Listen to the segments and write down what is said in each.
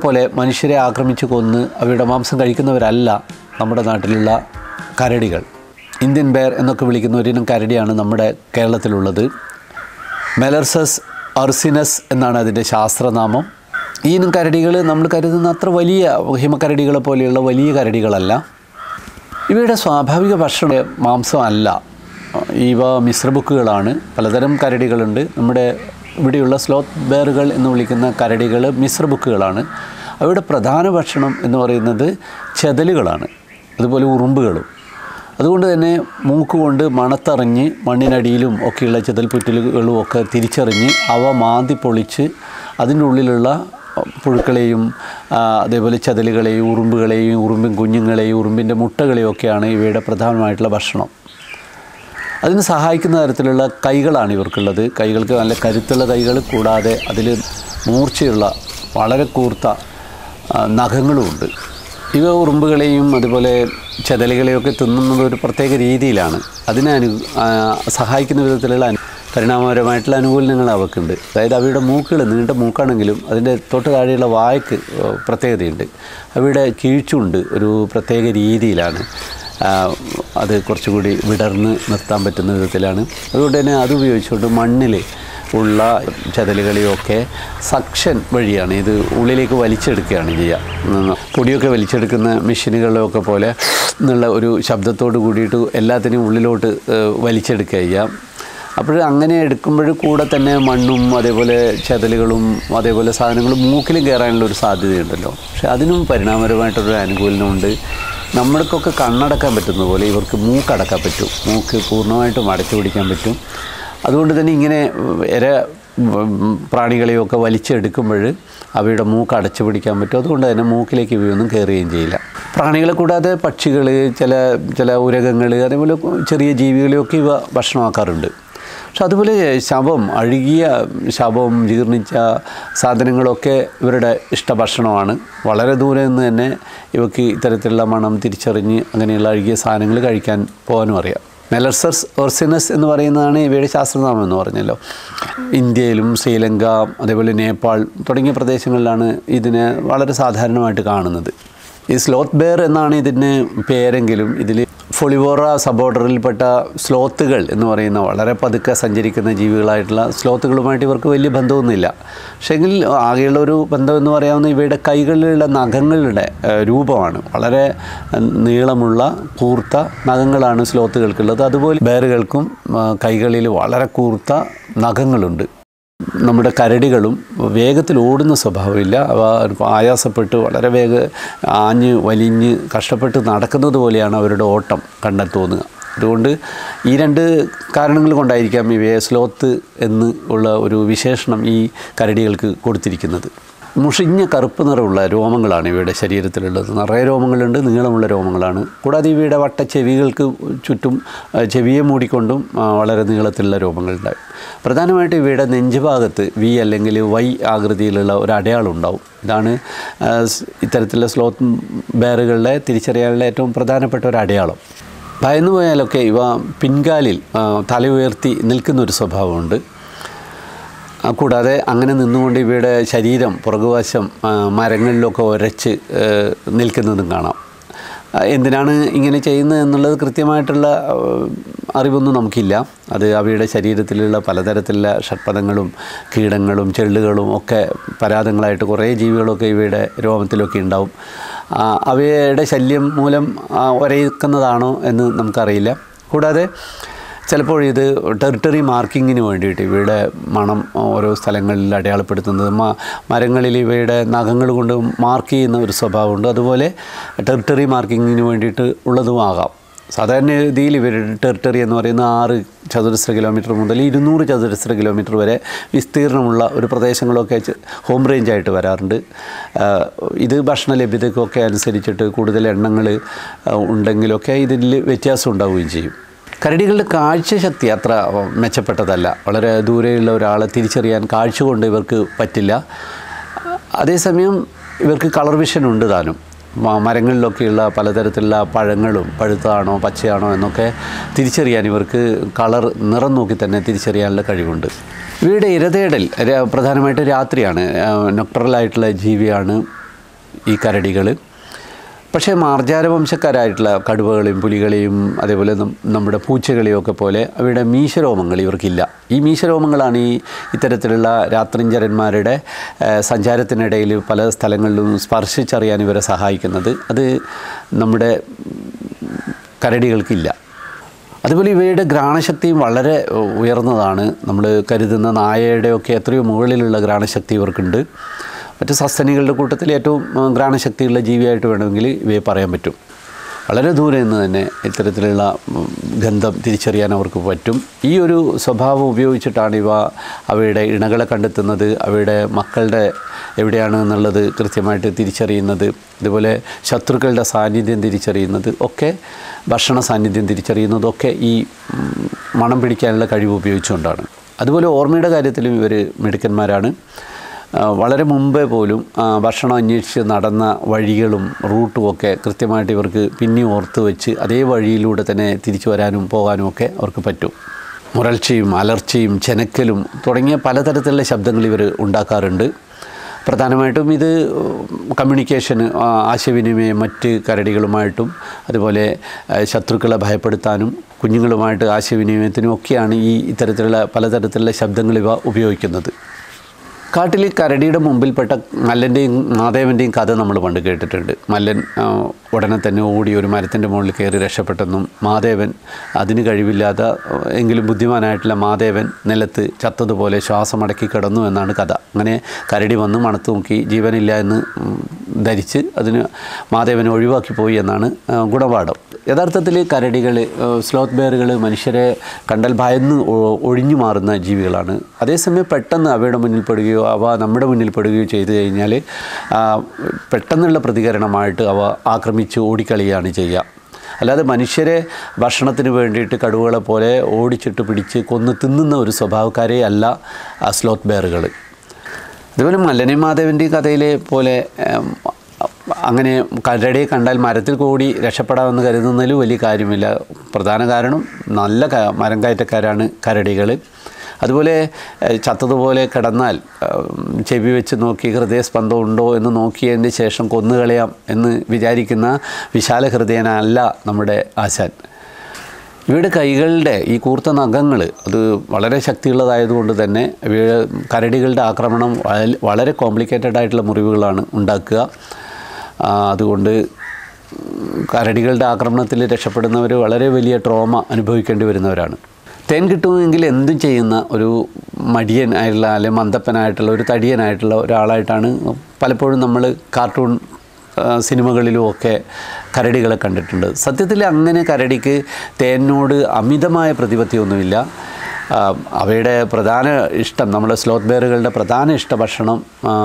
പോലെ മനുഷ്യരെ ആക്രമിച്ച് കൊന്ന് അവയുടെ മാംസം കഴിക്കുന്നവരല്ല നമ്മുടെ നാട്ടിലുള്ള കരടികൾ ഇന്ത്യൻ ബെയർ എന്നൊക്കെ വിളിക്കുന്ന ഒരിനം കരടിയാണ് നമ്മുടെ കേരളത്തിലുള്ളത് മെലർസസ് അർസിനസ് എന്നാണ് അതിൻ്റെ ശാസ്ത്രനാമം ഈ ഇനം കരടികൾ നമ്മൾ കരുതുന്ന അത്ര വലിയ ഹിമക്കരടികളെ പോലെയുള്ള വലിയ കരടികളല്ല ഇവയുടെ സ്വാഭാവിക ഭക്ഷണം മാംസമല്ല ഇവ മിശ്രബുക്കുകളാണ് പലതരം കരടികളുണ്ട് നമ്മുടെ ഇവിടെയുള്ള സ്ലോത്ത് ബെയറുകൾ എന്ന് വിളിക്കുന്ന കരടികൾ മിശ്രബുക്കുകളാണ് അവയുടെ പ്രധാന ഭക്ഷണം എന്ന് പറയുന്നത് ചെതലുകളാണ് അതുപോലെ ഉറുമ്പുകളും അതുകൊണ്ട് തന്നെ മൂക്ക് കൊണ്ട് മണത്തറിഞ്ഞ് മണ്ണിനടിയിലും ഒക്കെയുള്ള ചെതൽപുറ്റലുകളും ഒക്കെ തിരിച്ചറിഞ്ഞ് അവ മാന്തി പൊളിച്ച് അതിൻ്റെ ഉള്ളിലുള്ള പുഴുക്കളെയും ആ, അതേപോലെ ചതലുകളെയും ഉറുമ്പുകളെയും ഉറുമ്പിൻ കുഞ്ഞുങ്ങളെയും ഉറുമ്പിൻ്റെ മുട്ടകളെയും ഒക്കെയാണ് ഇവയുടെ പ്രധാനമായിട്ടുള്ള ഭക്ഷണം അതിന് സഹായിക്കുന്ന തരത്തിലുള്ള കൈകളാണ് ഇവർക്കുള്ളത് കൈകൾക്ക് നല്ല കരുത്തുള്ള കൈകൾ കൂടാതെ അതിൽ മൂർച്ചയുള്ള വളരെ കൂർത്ത ആ, നഖങ്ങളുമുണ്ട് ഇവ ഉറുമ്പുകളെയും അതുപോലെ ചെതലുകളെയൊക്കെ തിന്നുന്നത് ഒരു പ്രത്യേക രീതിയിലാണ് അതിനെ അനു ആ, സഹായിക്കുന്ന വിധത്തിലുള്ള അനു പരിണാമപരമായിട്ടുള്ള അനുകൂലനങ്ങൾ അവയ്ക്കുണ്ട് അതായത് അവയുടെ മൂക്കുകൾ നീണ്ട മൂക്കാണെങ്കിലും അതിൻ്റെ തൊട്ട് താഴെയുള്ള വായ്ക്ക് ഏഹ്, പ്രത്യേകതയുണ്ട് അവയുടെ കീഴ്ച്ചുണ്ട് ഒരു പ്രത്യേക രീതിയിലാണ് ആ, അത് കുറച്ചുകൂടി വിടർന്ന് നിർത്താൻ പറ്റുന്ന വിധത്തിലാണ് അതുകൊണ്ട് തന്നെ അത് ഉപയോഗിച്ചുകൊണ്ട് മണ്ണിൽ ഉള്ള ചതലുകളെയൊക്കെ സക്ഷൻ വഴിയാണ് ഇത് ഉള്ളിലേക്ക് വലിച്ചെടുക്കുകയാണ് ചെയ്യുക ഉം, പൊടിയൊക്കെ വലിച്ചെടുക്കുന്ന മെഷീനുകളിലൊക്കെ പോലെ എന്നുള്ള ഒരു ശബ്ദത്തോട് കൂടിയിട്ട് എല്ലാത്തിനെയും ഉള്ളിലോട്ട് ഏഹ്, വലിച്ചെടുക്കുക ചെയ്യാം അപ്പോൾ അങ്ങനെ എടുക്കുമ്പോൾ കൂടെ തന്നെ മണ്ണും അതേപോലെ ചെതലുകളും അതേപോലെ സാധനങ്ങളും മൂക്കിലും കയറാനുള്ള ഒരു സാധ്യതയുണ്ടല്ലോ പക്ഷെ അതിനും പരിണാമപരമായിട്ടൊരു അനുകൂലനമുണ്ട് നമ്മൾക്കൊക്കെ കണ്ണടക്കാൻ പറ്റുന്ന പോലെ ഇവർക്ക് മൂക്കടക്കാൻ പറ്റും മൂക്ക് പൂർണ്ണമായിട്ടും അടച്ചു പിടിക്കാൻ പറ്റും അതുകൊണ്ട് തന്നെ ഇങ്ങനെ ഇര ഉം, പ്രാണികളെയൊക്കെ വലിച്ചെടുക്കുമ്പോൾ അവയുടെ മൂക്ക് അടച്ചു പിടിക്കാൻ പറ്റും അതുകൊണ്ട് തന്നെ മൂക്കിലേക്ക് ഇവയൊന്നും കയറുകയും ചെയ്യില്ല പ്രാണികളെ കൂടാതെ പക്ഷികൾ ചില ചില ഉരകങ്ങൾ അതേപോലെ ചെറിയ ജീവികളെയൊക്കെ ഇവ ഭക്ഷണമാക്കാറുണ്ട് പക്ഷെ അതുപോലെ ശവം അഴുകിയ ശവം ജീർണിച്ച സാധനങ്ങളൊക്കെ ഇവരുടെ ഇഷ്ടഭക്ഷണമാണ് വളരെ ദൂരെ നിന്ന് തന്നെ ഇവയ്ക്ക് ഇത്തരത്തിലുള്ള മണം തിരിച്ചറിഞ്ഞ് അങ്ങനെയുള്ള അഴുകിയ സാധനങ്ങൾ കഴിക്കാൻ പോകാനും അറിയാം മെലർസസ് ഒർസിനസ് എന്ന് പറയുന്നതാണ് ഇവയുടെ ശാസ്ത്രനാമം എന്ന് പറഞ്ഞല്ലോ ഇന്ത്യയിലും ശ്രീലങ്ക അതേപോലെ നേപ്പാൾ തുടങ്ങിയ പ്രദേശങ്ങളിലാണ് ഇതിനെ വളരെ സാധാരണമായിട്ട് കാണുന്നത് ഈ സ്ലോത്ത് ബെയർ എന്നാണ് ഇതിന് പേരെങ്കിലും ഇതിൽ ഫൊളിവോറ സബോർഡറിൽപ്പെട്ട സ്ലോത്തുകൾ എന്ന് പറയുന്ന വളരെ പതുക്കെ സഞ്ചരിക്കുന്ന ജീവികളായിട്ടുള്ള സ്ലോത്തുകളുമായിട്ട് ഇവർക്ക് വലിയ ബന്ധമൊന്നുമില്ല പക്ഷേങ്കിൽ ആകെയുള്ള ഒരു ബന്ധം എന്ന് പറയാവുന്ന ഇവയുടെ കൈകളിലുള്ള നഖങ്ങളുടെ ഏഹ്, രൂപമാണ് വളരെ ഏഹ്, നീളമുള്ള കൂർത്ത നഖങ്ങളാണ് സ്ലോത്തുകൾക്കുള്ളത് അതുപോലെ ബെയറുകൾക്കും ആ, കൈകളിൽ വളരെ കൂർത്ത നഖങ്ങളുണ്ട് നമ്മുടെ കരടികളും വേഗത്തിൽ ഓടുന്ന സ്വഭാവമില്ല അവ ആയാസപ്പെട്ട് വളരെ വേഗ ആഞ്ഞ് വലിഞ്ഞ് കഷ്ടപ്പെട്ട് നടക്കുന്നത് പോലെയാണ് അവരുടെ ഓട്ടം കണ്ടാൽ തോന്നുക അതുകൊണ്ട് ഈ രണ്ട് കാരണങ്ങൾ കൊണ്ടായിരിക്കാം ഇവയെ സ്ലോത്ത് എന്ന് ഉള്ള ഒരു വിശേഷണം ഈ കരടികൾക്ക് കൊടുത്തിരിക്കുന്നത് മുഷിഞ്ഞ കറുപ്പ് നിറമുള്ള രോമങ്ങളാണ് ഇവയുടെ ശരീരത്തിലുള്ളത് നിറയെ രോമങ്ങളുണ്ട് നീളമുള്ള രോമങ്ങളാണ് കൂടാതെ ഇവയുടെ വട്ട ചെവികൾക്ക് ചുറ്റും ആ, ചെവിയെ മൂടിക്കൊണ്ടും ആ, വളരെ നീളത്തിലുള്ള രോമങ്ങളുണ്ടാവും പ്രധാനമായിട്ടും ഇവയുടെ നെഞ്ചുഭാഗത്ത് വി അല്ലെങ്കിൽ വൈ ആകൃതിയിലുള്ള ഒരു അടയാളം ഉണ്ടാവും ഇതാണ് ആ, സ് ഇത്തരത്തിലുള്ള സ്ലോത്ത് ബെയറുകളുടെ തിരിച്ചറിയാനുള്ള ഏറ്റവും പ്രധാനപ്പെട്ട ഒരു അടയാളം ഭയന്നു പോയാലൊക്കെ ഇവ പിൻകാലിൽ ആ, തല ഉയർത്തി നിൽക്കുന്ന ഒരു സ്വഭാവമുണ്ട് ആ, കൂടാതെ അങ്ങനെ നിന്നുകൊണ്ട് ഇവയുടെ ശരീരം പുറകുവശം ആ, മരങ്ങളിലൊക്കെ ഉരച്ച് ഏ, നിൽക്കുന്നതും കാണാം ആ, എന്തിനാണ് ഇങ്ങനെ ചെയ്യുന്നത് എന്നുള്ളത് കൃത്യമായിട്ടുള്ള ആ, അറിവൊന്നും നമുക്കില്ല അത് അവയുടെ ശരീരത്തിലുള്ള പലതരത്തിലുള്ള ഷഡ്പദങ്ങളും കീടങ്ങളും ചെള്ളുകളും ഒക്കെ പരാതങ്ങളായിട്ട് കുറേ ജീവികളൊക്കെ ഇവയുടെ രോമത്തിലൊക്കെ ഉണ്ടാവും ആ, അവയുടെ ശല്യം മൂലം ആ, ഒരയിക്കുന്നതാണോ എന്ന് നമുക്കറിയില്ല കൂടാതെ ചിലപ്പോൾ ഇത് ടെറിട്ടറി മാർക്കിങ്ങിന് വേണ്ടിയിട്ട് ഇവയുടെ മണം ഓരോ സ്ഥലങ്ങളിൽ അടയാളപ്പെടുത്തുന്നത് മ മരങ്ങളിൽ ഇവയുടെ നഖങ്ങൾ കൊണ്ട് മാർക്ക് ചെയ്യുന്ന ഒരു സ്വഭാവമുണ്ട് അതുപോലെ ടെറിട്ടറി മാർക്കിങ്ങിന് വേണ്ടിയിട്ട് ഉള്ളതുമാകാം സാധാരണ രീതിയിൽ ഇവരുടെ ടെറിട്ടറി എന്ന് പറയുന്ന ആറ് ചതുരശ്ര കിലോമീറ്റർ മുതൽ ഇരുന്നൂറ് ചതുരശ്ര കിലോമീറ്റർ വരെ വിസ്തീർണമുള്ള ഒരു പ്രദേശങ്ങളൊക്കെ ചെ- ഹോം റേഞ്ചായിട്ട് വരാറുണ്ട് ആ, ഇത് ഭക്ഷണ ലഭ്യതയ്ക്കൊക്കെ അനുസരിച്ചിട്ട് കൂടുതൽ എണ്ണങ്ങൾ ഉണ്ടെങ്കിലൊക്കെ ഇതിൽ വ്യത്യാസം ഉണ്ടാവുകയും ചെയ്യും കരടികളുടെ കാഴ്ചശക്തി അത്ര മെച്ചപ്പെട്ടതല്ല വളരെ ദൂരെയുള്ള ഒരാളെ തിരിച്ചറിയാൻ കാഴ്ച കൊണ്ട് ഇവർക്ക് പറ്റില്ല അതേസമയം ഇവർക്ക് കളർ വിഷൻ ഉണ്ട് താനും മ- മരങ്ങളിലൊക്കെയുള്ള പലതരത്തിലുള്ള പഴങ്ങളും പഴുത്തതാണോ പച്ചയാണോ എന്നൊക്കെ തിരിച്ചറിയാൻ ഇവർക്ക് കളർ നിറം നോക്കി തന്നെ തിരിച്ചറിയാനുള്ള കഴിവുണ്ട് ഇവയുടെ ഇരതേടൽ ര- പ്രധാനമായിട്ട് രാത്രിയാണ് നൊക്ടറലായിട്ടുള്ള ജീവിയാണ് ഈ കരടികൾ പക്ഷേ മാർജാര വംശക്കാരായിട്ടുള്ള കടുവകളെയും പുലികളെയും അതേപോലെ നം- നമ്മുടെ പൂച്ചകളെയും ഒക്കെ പോലെ അവയുടെ മീശരോമങ്ങൾ ഇവർക്കില്ല ഈ മീശരോമങ്ങളാണ് ഈ ഇത്തരത്തിലുള്ള രാത്രിഞ്ചരന്മാരുടെ ഏഹ്, സഞ്ചാരത്തിനിടയിൽ പല സ്ഥലങ്ങളിലും സ്പർശിച്ചറിയാൻ ഇവരെ സഹായിക്കുന്നത് അത് നമ്മുടെ കരടികൾക്കില്ല അതുപോലെ ഇവയുടെ ഘ്രാണശക്തിയും വളരെ ഉ- ഉയർന്നതാണ് നമ്മൾ കരുതുന്ന നായയുടെയൊക്കെ എത്രയോ മുകളിലുള്ള ഘ്രാണശക്തി ഇവർക്കുണ്ട് മറ്റ് സസ്തനികളുടെ കൂട്ടത്തിൽ ഏറ്റവും ഉം, ഘ്രാണശക്തിയുള്ള ജീവിയായിട്ട് വേണമെങ്കിൽ ഇവയെ പറയാൻ പറ്റും വളരെ ദൂരെ നിന്ന് തന്നെ ഇത്തരത്തിലുള്ള ഉം, ഗന്ധം തിരിച്ചറിയാൻ അവർക്ക് പറ്റും ഈ ഒരു സ്വഭാവം ഉപയോഗിച്ചിട്ടാണ് ഇവ അവയുടെ ഇണകളെ കണ്ടെത്തുന്നത് അവയുടെ മക്കളുടെ എവിടെയാണ് എന്നുള്ളത് കൃത്യമായിട്ട് തിരിച്ചറിയുന്നത് അതുപോലെ ശത്രുക്കളുടെ സാന്നിധ്യം തിരിച്ചറിയുന്നത് ഒക്കെ ഭക്ഷണ സാന്നിധ്യം തിരിച്ചറിയുന്നതൊക്കെ ഈ ഉം, മണം പിടിക്കാനുള്ള കഴിവ് ഉപയോഗിച്ചുകൊണ്ടാണ് അതുപോലെ ഓർമ്മയുടെ കാര്യത്തിലും ഇവർ മിടുക്കന്മാരാണ് ആ, വളരെ മുമ്പേ പോലും ആ, ഭക്ഷണം അന്വേഷിച്ച് നടന്ന വഴികളും റൂട്ടും ഒക്കെ കൃത്യമായിട്ട് ഇവർക്ക് പിന്നെ ഓർത്ത് വെച്ച് അതേ വഴിയിലൂടെ തന്നെ തിരിച്ചു വരാനും പോകാനും ഒക്കെ അവർക്ക് പറ്റും മുരൾച്ചയും അലർച്ചയും ചെനക്കലും തുടങ്ങിയ പലതരത്തിലുള്ള ശബ്ദങ്ങൾ ഇവർ ഉണ്ടാക്കാറുണ്ട് പ്രധാനമായിട്ടും ഇത് കമ്മ്യൂണിക്കേഷന് ആ, ആശയവിനിമയം മറ്റ് കരടികളുമായിട്ടും അതുപോലെ ആ, ശത്രുക്കളെ ഭയപ്പെടുത്താനും കുഞ്ഞുങ്ങളുമായിട്ട് ആശയവിനിമയത്തിനും ഒക്കെയാണ് ഈ ഇത്തരത്തിലുള്ള പലതരത്തിലുള്ള ശബ്ദങ്ങൾ ഇവ ഉപയോഗിക്കുന്നത് കാട്ടിൽ ഈ കരടിയുടെ മുമ്പിൽപ്പെട്ട മല്ലൻ്റെയും മാധേവൻ്റെയും കഥ നമ്മൾ പണ്ട് കേട്ടിട്ടുണ്ട് മല്ലൻ ആ, ഉടനെ തന്നെ ഓടി ഒരു മരത്തിൻ്റെ മുകളിൽ കയറി രക്ഷപ്പെട്ടെന്നും മാധേവൻ അതിന് കഴിവില്ലാത്ത ആ, എങ്കിലും ബുദ്ധിമാനായിട്ടുള്ള മാധേവൻ നിലത്ത് ചത്തതുപോലെ ശ്വാസമടക്കി കിടന്നു എന്നാണ് കഥ അങ്ങനെ കരടി വന്ന് മണത്ത് നോക്കി ജീവനില്ല എന്ന് ഉം, ധരിച്ച് അതിന് മാധേവനെ ഒഴിവാക്കി പോയി എന്നാണ് ആ, ഗുണപാഠം യഥാർത്ഥത്തിൽ കരടികൾ സ്ലോത്ത് ബെയറുകൾ മനുഷ്യരെ കണ്ടാൽ ഭയന്ന് ഒ- ഒഴിഞ്ഞു മാറുന്ന ജീവികളാണ് അതേസമയം പെട്ടെന്ന് അവയുടെ മുന്നിൽപ്പെടുകയോ അവ നമ്മുടെ മുന്നിൽപ്പെടുകയോ ചെയ്തു കഴിഞ്ഞാൽ ആ, പെട്ടെന്നുള്ള പ്രതികരണമായിട്ട് അവ ആക്രമിച്ച് ഓടിക്കളിയാണ് ചെയ്യുക അല്ലാതെ മനുഷ്യരെ ഭക്ഷണത്തിന് വേണ്ടിയിട്ട് കടുവകളെ പോലെ ഓടിച്ചിട്ട് പിടിച്ച് കൊന്ന് തിന്നുന്ന ഒരു സ്വഭാവക്കാരെ അല്ല ആ സ്ലോത്ത് ബെയറുകൾ അതുപോലെ മല്ലനെ മാധവൻ്റെ കഥയിലെ പോലെ ഉം, അങ്ങനെ കരടിയെ കണ്ടാൽ മരത്തിൽ കൂടി രക്ഷപ്പെടാമെന്ന് കരുതുന്നതിൽ വലിയ കാര്യമില്ല പ്രധാന കാരണം നല്ല ക- മരം കയറ്റക്കാരാണ് കരടികൾ അതുപോലെ ഏഹ്, ചത്തതുപോലെ കിടന്നാൽ ഉം, ചെവി വെച്ച് നോക്കി ഹൃദയസ്പന്ദം ഉണ്ടോ എന്ന് നോക്കിയതിന് ശേഷം കൊന്നുകളയാം എന്ന് വിചാരിക്കുന്ന വിശാല ഹൃദയനല്ല നമ്മുടെ ആശാൻ ഇവയുടെ കൈകളുടെ ഈ കൂർത്ത നഖങ്ങൾ അത് വളരെ ശക്തിയുള്ളതായതുകൊണ്ട് തന്നെ ഇവയുടെ കരടികളുടെ ആക്രമണം വള- വളരെ കോംപ്ലിക്കേറ്റഡ് ആയിട്ടുള്ള മുറിവുകളാണ് ഉണ്ടാക്കുക ആ, അതുകൊണ്ട് കരടികളുടെ ആക്രമണത്തിൽ രക്ഷപ്പെടുന്നവർ വളരെ വലിയ ട്രോമ അനുഭവിക്കേണ്ടി വരുന്നവരാണ് തേൻ കിട്ടുമെങ്കിൽ എന്തും ചെയ്യുന്ന ഒരു മടിയൻ ആയിട്ടുള്ള അല്ലെങ്കിൽ മന്ദപ്പനായിട്ടുള്ള ഒരു തടിയനായിട്ടുള്ള ഒരാളായിട്ടാണ് പലപ്പോഴും നമ്മൾ കാർട്ടൂൺ ആ, സിനിമകളിലും ഒക്കെ കരടികളെ കണ്ടിട്ടുണ്ട് സത്യത്തിൽ അങ്ങനെ കരടിക്ക് തേനോട് അമിതമായ പ്രതിപത്തിയൊന്നുമില്ല ആ, അവയുടെ പ്രധാന ഇഷ്ടം നമ്മുടെ സ്ലോത്ത് ബെയറുകളുടെ പ്രധാന ഇഷ്ട ഭക്ഷണം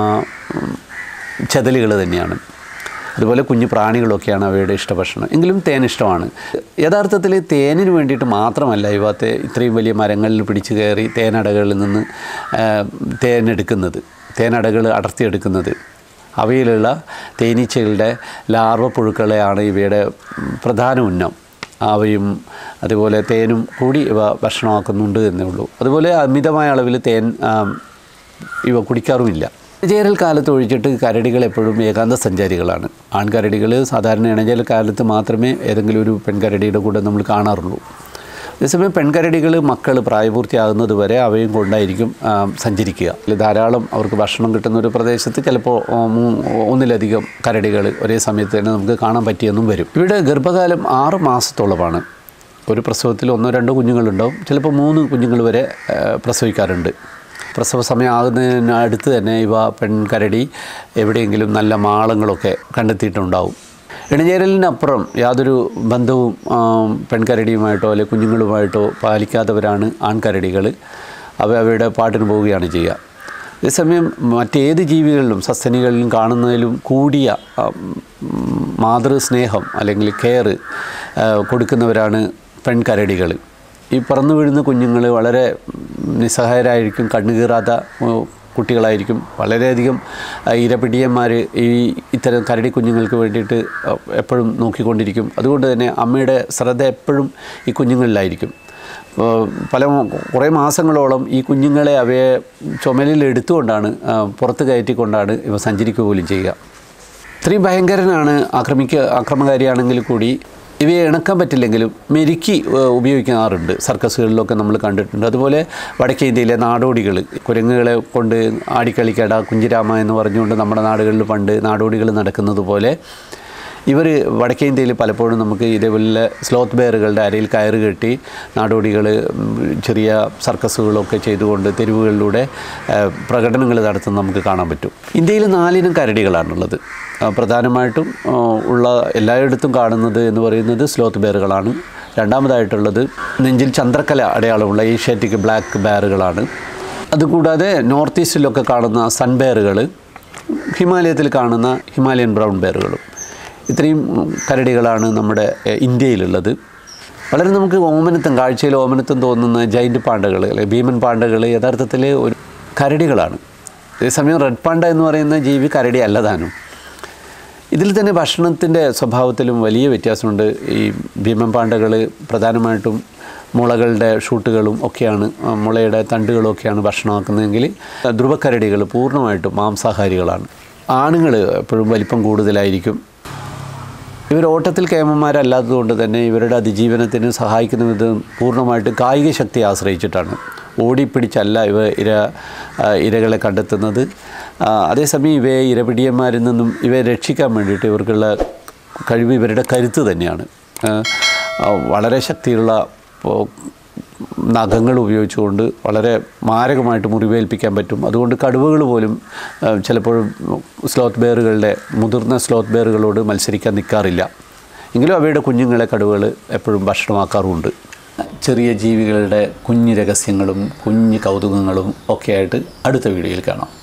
ചെതലുകൾ തന്നെയാണ് അതുപോലെ കുഞ്ഞു പ്രാണികളൊക്കെയാണ് അവയുടെ ഇഷ്ടഭക്ഷണം എങ്കിലും തേൻ ഇഷ്ടമാണ് യഥാർത്ഥത്തിൽ തേനിന് വേണ്ടിയിട്ട് മാത്രമല്ല ഇവ തേ ഇത്രയും വലിയ മരങ്ങളിൽ പിടിച്ചു കയറി തേനടകളിൽ നിന്ന് ആ, തേനെടുക്കുന്നത് തേനടകൾ അടർത്തിയെടുക്കുന്നത് അവയിലുള്ള തേനീച്ചകളുടെ ലാർവ പുഴുക്കളെയാണ് ഇവയുടെ ഉം, പ്രധാന ഉന്നം അവയും അതുപോലെ തേനും കൂടി ഇവ ഭക്ഷണമാക്കുന്നുണ്ട് എന്നേ ഉള്ളൂ അതുപോലെ അമിതമായ അളവിൽ തേൻ ആ, ഇവ കുടിക്കാറുമില്ല ഇണചേരൽ കാലത്ത് ഒഴിച്ചിട്ട് കരടികൾ എപ്പോഴും ഏകാന്ത സഞ്ചാരികളാണ് ആൺകരടികൾ സാധാരണ ഇണചേരൽ കാലത്ത് മാത്രമേ ഏതെങ്കിലും ഒരു പെൺകരടിയുടെ കൂടെ നമ്മൾ കാണാറുള്ളൂ അതേസമയം പെൺകരടികൾ മക്കൾ പ്രായപൂർത്തിയാകുന്നത് വരെ അവയും കൊണ്ടായിരിക്കും ആ, സഞ്ചരിക്കുക ഇതിൽ ധാരാളം അവർക്ക് ഭക്ഷണം കിട്ടുന്ന ഒരു പ്രദേശത്ത് ചിലപ്പോൾ ആ, മൂ- ഒന്നിലധികം കരടികൾ ഒരേ സമയത്ത് തന്നെ നമുക്ക് കാണാൻ പറ്റിയെന്നും വരും ഇവിടെ ഗർഭകാലം ആറ് മാസത്തോളമാണ് ഒരു പ്രസവത്തിൽ ഒന്നോ രണ്ടോ കുഞ്ഞുങ്ങളുണ്ടാവും ചിലപ്പോൾ മൂന്ന് കുഞ്ഞുങ്ങൾ വരെ ആ, പ്രസവിക്കാറുണ്ട് പ്രസവ സമയമാകുന്നതിന് അടുത്ത് തന്നെ ഇവ പെൺകരടി എവിടെയെങ്കിലും നല്ല മാളങ്ങളൊക്കെ കണ്ടെത്തിയിട്ടുണ്ടാവും ഇണചേരലിനപ്പുറം യാതൊരു ബന്ധവും ആ, പെൺകരടിയുമായിട്ടോ അല്ലെങ്കിൽ കുഞ്ഞുങ്ങളുമായിട്ടോ പാലിക്കാത്തവരാണ് ആൺകരടികൾ അവ അവയുടെ പാട്ടിന് പോവുകയാണ് ചെയ്യുക അതേസമയം മറ്റേത് ജീവികളിലും സസ്തനികളിലും കാണുന്നതിലും കൂടിയ ആ, ഉം, മാതൃസ്നേഹം അല്ലെങ്കിൽ കെയർ കൊടുക്കുന്നവരാണ് പെൺകരടികൾ ഈ പറന്നു വീഴുന്ന കുഞ്ഞുങ്ങൾ വളരെ നിസ്സഹായരായിരിക്കും കണ്ണുകീറാത്ത ഉം, കുട്ടികളായിരിക്കും വളരെയധികം ആ, ഇരപിടിയന്മാർ ഈ ഇത്തരം കരടി കുഞ്ഞുങ്ങൾക്ക് വേണ്ടിയിട്ട് ആ, എപ്പോഴും നോക്കിക്കൊണ്ടിരിക്കും അതുകൊണ്ട് തന്നെ അമ്മയുടെ ശ്രദ്ധ എപ്പോഴും ഈ കുഞ്ഞുങ്ങളിലായിരിക്കും അപ്പോൾ പല കുറേ മാസങ്ങളോളം ഈ കുഞ്ഞുങ്ങളെ അവയെ ചുമലിൽ എടുത്തുകൊണ്ടാണ് ആ, പുറത്ത് കയറ്റിക്കൊണ്ടാണ് ഇവ സഞ്ചരിക്കുക പോലും ചെയ്യുക ഇത്രയും ഭയങ്കരനാണ് ആക്രമിക്ക ആക്രമകാരിയാണെങ്കിൽ കൂടി ഇവയെ ഇണക്കാൻ പറ്റില്ലെങ്കിലും മെരുക്കി ഏഹ്, ഉപയോഗിക്കാറുണ്ട് സർക്കസുകളിലൊക്കെ നമ്മൾ കണ്ടിട്ടുണ്ട് അതുപോലെ വടക്കേ ഇന്ത്യയിലെ നാടോടികൾ കുരങ്ങുകളെ കൊണ്ട് ആടിക്കളിക്കട കുഞ്ചിരാമ എന്ന് പറഞ്ഞുകൊണ്ട് നമ്മുടെ നാടുകളിൽ പണ്ട് നാടോടികൾ നടക്കുന്നത് പോലെ ഇവർ വടക്കേ ഇന്ത്യയിൽ പലപ്പോഴും നമുക്ക് ഇതേപോലെ സ്ലോത്ത് ബെയറുകളുടെ അരയിൽ കയറ് കെട്ടി നാടോടികൾ ചെറിയ സർക്കസുകളൊക്കെ ചെയ്തുകൊണ്ട് തെരുവുകളിലൂടെ പ്രകടനങ്ങൾ നടത്തുന്നത് നമുക്ക് കാണാൻ പറ്റും ഇന്ത്യയിൽ നാലിനം കരടികളാണുള്ളത് ആ, പ്രധാനമായിട്ടും ആ, ഉള്ള എല്ലായിടത്തും കാണുന്നത് എന്ന് പറയുന്നത് സ്ലോത്ത് ബെയറുകളാണ് രണ്ടാമതായിട്ടുള്ളത് നെഞ്ചിൽ ചന്ദ്രക്കല അടയാളമുള്ള ഏഷ്യാറ്റിക് ബ്ലാക്ക് ബെയറുകളാണ് അതുകൂടാതെ നോർത്ത് ഈസ്റ്റിലൊക്കെ കാണുന്ന സൺബെയറുകൾ ഹിമാലയത്തിൽ കാണുന്ന ഹിമാലയൻ ബ്രൗൺ ബെയറുകളും ഇത്രയും കരടികളാണ് നമ്മുടെ എ, ഇന്ത്യയിലുള്ളത് വളരെ നമുക്ക് ഓമനത്വം കാഴ്ചയിൽ ഓമനത്വം തോന്നുന്ന ജൈൻറ്റ് പാണ്ടകൾ അല്ലെ ഭീമൻ പാണ്ടകൾ യഥാർത്ഥത്തിൽ ഒരു കരടികളാണ് അതേസമയം റെഡ് പാണ്ട എന്ന് പറയുന്ന ജീവി കരടി അല്ലതാനും ഇതിൽ തന്നെ ഭക്ഷണത്തിൻ്റെ സ്വഭാവത്തിലും വലിയ വ്യത്യാസമുണ്ട് ഈ ഭീമൻ പാണ്ടകൾ പ്രധാനമായിട്ടും മുളകളുടെ ഷൂട്ടുകളും ഒക്കെയാണ് ആ, മുളയുടെ തണ്ടുകളും ഒക്കെയാണ് ഭക്ഷണമാക്കുന്നതെങ്കിൽ ധ്രുവക്കരടികൾ പൂർണ്ണമായിട്ടും മാംസാഹാരികളാണ് ആണുങ്ങൾ എപ്പോഴും വലിപ്പം കൂടുതലായിരിക്കും ഇവർ ഓട്ടത്തിൽ കേമന്മാരല്ലാത്തതുകൊണ്ട് തന്നെ ഇവരുടെ അതിജീവനത്തിന് സഹായിക്കുന്ന വിധം പൂർണ്ണമായിട്ട് കായിക ശക്തിയെ ആശ്രയിച്ചിട്ടാണ് ഓടിപ്പിടിച്ചല്ല ഇവ ഇര ആ, ഇരകളെ കണ്ടെത്തുന്നത് ആ, അതേസമയം ഇവയെ ഇരപിടിയന്മാരിൽ നിന്നും ഇവയെ രക്ഷിക്കാൻ വേണ്ടിയിട്ട് ഇവർക്കുള്ള കഴിവ് ഇവരുടെ കരുത്ത് തന്നെയാണ് ആ, ആ, വളരെ ശക്തിയുള്ള ഇപ്പോൾ നഖങ്ങൾ ഉപയോഗിച്ചുകൊണ്ട് വളരെ മാരകമായിട്ട് മുറിവേൽപ്പിക്കാൻ പറ്റും അതുകൊണ്ട് കടുവകൾ പോലും ആ, ചിലപ്പോഴും സ്ലോത്ത് ബെയറുകളുടെ മുതിർന്ന സ്ലോത്ത് ബെയറുകളോട് മത്സരിക്കാൻ നിൽക്കാറില്ല എങ്കിലും അവയുടെ കുഞ്ഞുങ്ങളെ കടുവകൾ എപ്പോഴും ഭക്ഷണമാക്കാറുമുണ്ട് ചെറിയ ജീവികളുടെ കുഞ്ഞു രഹസ്യങ്ങളും കുഞ്ഞു കൗതുകങ്ങളും ഒക്കെയായിട്ട് അടുത്ത വീഡിയോയിൽ കാണാം